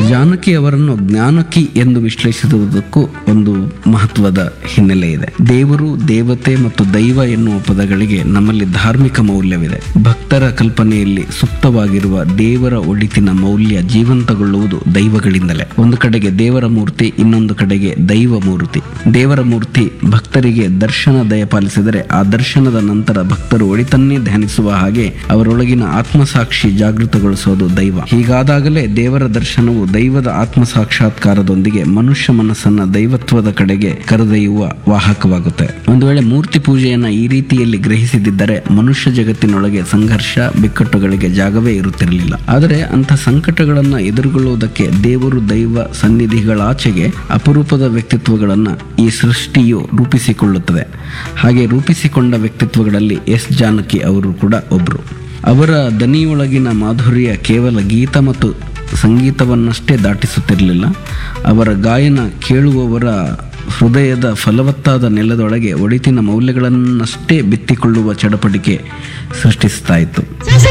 ಜಾನಕಿ ಅವರನ್ನು ಜ್ಞಾನಕಿ ಎಂದು ವಿಶ್ಲೇಷಿಸುವುದಕ್ಕೂ ಒಂದು ಮಹತ್ವದ ಹಿನ್ನೆಲೆ ಇದೆ ದೇವರು ದೇವತೆ ಮತ್ತು ದೈವ ಎನ್ನುವ ಪದಗಳಿಗೆ ನಮ್ಮಲ್ಲಿ ಧಾರ್ಮಿಕ ಮೌಲ್ಯವಿದೆ ಭಕ್ತರ ಕಲ್ಪನೆಯಲ್ಲಿ ಸುಪ್ತವಾಗಿರುವ ದೇವರ ಒಳಿತಿನ ಮೌಲ್ಯ ಜೀವಂತಗೊಳ್ಳುವುದು ದೈವಗಳಿಂದಲೇ ಒಂದು ಕಡೆಗೆ ದೇವರ ಮೂರ್ತಿ ಇನ್ನೊಂದು ಕಡೆಗೆ ದೈವ ಮೂರ್ತಿ ದೇವರ ಮೂರ್ತಿ ಭಕ್ತರಿಗೆ ದರ್ಶನ ದಯಪಾಲಿಸಿದರೆ ಆ ದರ್ಶನದ ನಂತರ ಭಕ್ತರು ಒಳಿತನ್ನೇ ಧ್ಯಾನಿಸುವ ಹಾಗೆ ಅವರೊಳಗಿನ ಆತ್ಮಸಾಕ್ಷಿ ಜಾಗೃತಗೊಳಿಸೋದು ದೈವ ಹೀಗಾದಾಗಲೇ ದೇವರ ದರ್ಶನವು ದೈವದ ಆತ್ಮ ಸಾಕ್ಷಾತ್ಕಾರದೊಂದಿಗೆ ಮನುಷ್ಯ ಮನಸ್ಸನ್ನ ದೈವತ್ವದ ಕಡೆಗೆ ಕರೆದೊಯ್ಯುವ ವಾಹಕವಾಗುತ್ತೆ ಒಂದು ವೇಳೆ ಮೂರ್ತಿ ಪೂಜೆಯನ್ನ ಈ ರೀತಿಯಲ್ಲಿ ಗ್ರಹಿಸಿದ್ದರೆ ಮನುಷ್ಯ ಜಗತ್ತಿನೊಳಗೆ ಸಂಘರ್ಷ ಬಿಕ್ಕಟ್ಟುಗಳಿಗೆ ಜಾಗವೇ ಇರುತ್ತಿರಲಿಲ್ಲ ಆದರೆ ಅಂಥ ಸಂಕಟಗಳನ್ನ ಎದುರುಗೊಳ್ಳುವುದಕ್ಕೆ ದೇವರು ದೈವ ಸನ್ನಿಧಿಗಳಾಚೆಗೆ ಅಪರೂಪದ ವ್ಯಕ್ತಿತ್ವಗಳನ್ನ ಈ ಸೃಷ್ಟಿಯು ರೂಪಿಸಿಕೊಳ್ಳುತ್ತದೆ ಹಾಗೆ ರೂಪಿಸಿಕೊಂಡ ವ್ಯಕ್ತಿತ್ವಗಳಲ್ಲಿ ಎಸ್ ಜಾನಕಿ ಅವರು ಕೂಡ ಒಬ್ರು ಅವರ ದನಿಯೊಳಗಿನ ಮಾಧುರ್ಯ ಕೇವಲ ಗೀತ ಮತ್ತು ಸಂಗೀತವನ್ನಷ್ಟೇ ದಾಟಿಸುತ್ತಿರಲಿಲ್ಲ ಅವರ ಗಾಯನ ಕೇಳುವವರ ಹೃದಯದ ಫಲವತ್ತಾದ ನೆಲದೊಳಗೆ ಒಳಿತಿನ ಮೌಲ್ಯಗಳನ್ನಷ್ಟೇ ಬಿತ್ತಿಕೊಳ್ಳುವ ಚಡಪಡಿಕೆ ಸೃಷ್ಟಿಸ್ತಾ ಇತ್ತು ಸಸಿ